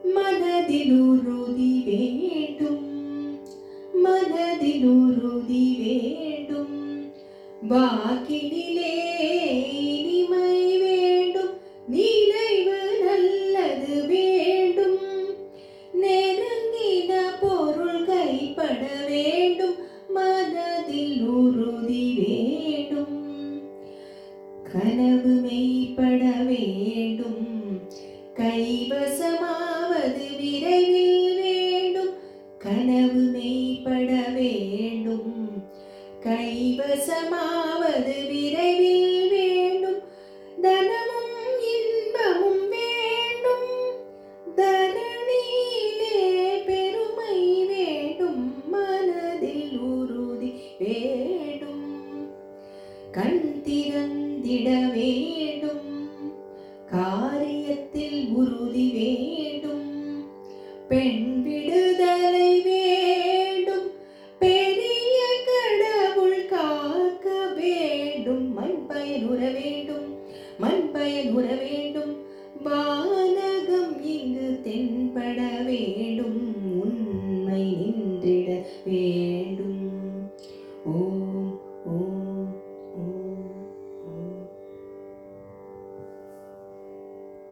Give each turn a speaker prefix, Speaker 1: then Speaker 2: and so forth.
Speaker 1: மனதில் உறுதி வேண்டும் மனதில் உறுதி வேண்டும் வாக்கினிலே இனிமை வேண்டும் நினைவு நல்லது வேண்டும் நெருங்கின பொருள் கைப்பட வேண்டும் மனதில் உறுதி வேண்டும் கனவு மெய்ப்பட வேண்டும் கைவசமாவது விரைவில் வேண்டும் கனவு மெய்ப்பட வேண்டும் கைவசமாவது விரைவில் வேண்டும் தனமும் இன்பமும் வேண்டும் தரணியிலே பெருமை வேண்டும் மனதில் உறுதி வேண்டும் கண் திறந்திட வேண்டும் காரியத்தில் உறுதி வேண்டும் பெண் விடுதலை வேண்டும் பெரிய கடவுள் காக்க வேண்டும் மண் பயனுற வேண்டும் மண் பயனுற வேண்டும் வானகம் இங்கு தென்பட